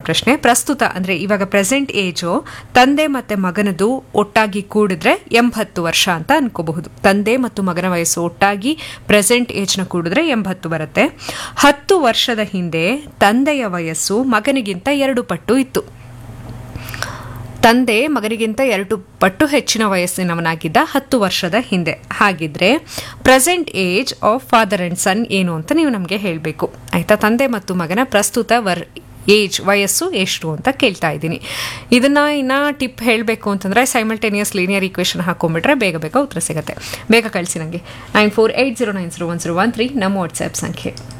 ಪ್ರಶ್ನೆ ಪ್ರಸ್ತುತ ಅಂದ್ರೆ ಇವಾಗ ಪ್ರೆಸೆಂಟ್ ಏಜು ತಂದೆ ಮತ್ತೆ ಮಗನದು ಒಟ್ಟಾಗಿ ಕೂಡಿದ್ರೆ ಎಂಬತ್ತು ವರ್ಷ ಅಂತ ಅನ್ಕೋಬಹುದು ತಂದೆ ಮತ್ತು ಮಗನ ವಯಸ್ಸು ಒಟ್ಟಾಗಿ ಪ್ರೆಸೆಂಟ್ ಏಜ್ನ ಕೂಡಿದ್ರೆ ಎಂಬತ್ತು ಬರುತ್ತೆ ಹತ್ತು ವರ್ಷದ ಹಿಂದೆ ತಂದೆಯ ವಯಸ್ಸು ಮಗನಿಗಿಂತ ಎರಡು ಪಟ್ಟು ಇತ್ತು ತಂದೆ ಮಗನಿಗಿಂತ ಎರಡು ಪಟ್ಟು ಹೆಚ್ಚಿನ ವಯಸ್ಸಿನವನಾಗಿದ್ದ ಹತ್ತು ವರ್ಷದ ಹಿಂದೆ ಹಾಗಿದ್ರೆ present age of father and son ಏನು ಅಂತ ನೀವು ನಮಗೆ ಹೇಳಬೇಕು ಆಯ್ತಾ ತಂದೆ ಮತ್ತು ಮಗನ ಪ್ರಸ್ತುತ ವರ್ ಏಜ್ ವಯಸ್ಸು ಎಷ್ಟು ಅಂತ ಕೇಳ್ತಾ ಇದ್ದೀನಿ ಇದನ್ನ ಇನ್ನ ಟಿಪ್ ಹೇಳಬೇಕು ಅಂತಂದ್ರೆ ಸೈಮಲ್ಟೇನಿಯಸ್ ಲೀನಿಯರ್ ಈಕ್ವೇಶನ್ ಹಾಕೊಂಡ್ಬಿಟ್ರೆ ಬೇಗ ಬೇಗ ಉತ್ತರ ಸಿಗುತ್ತೆ ಬೇಗ ಕಳಿಸಿ ನನಗೆ nine four eight zero nine zero one zero one three ನಮ್ಮ ವಾಟ್ಸ್ಆ್ಯಪ್ ಸಂಖ್ಯೆ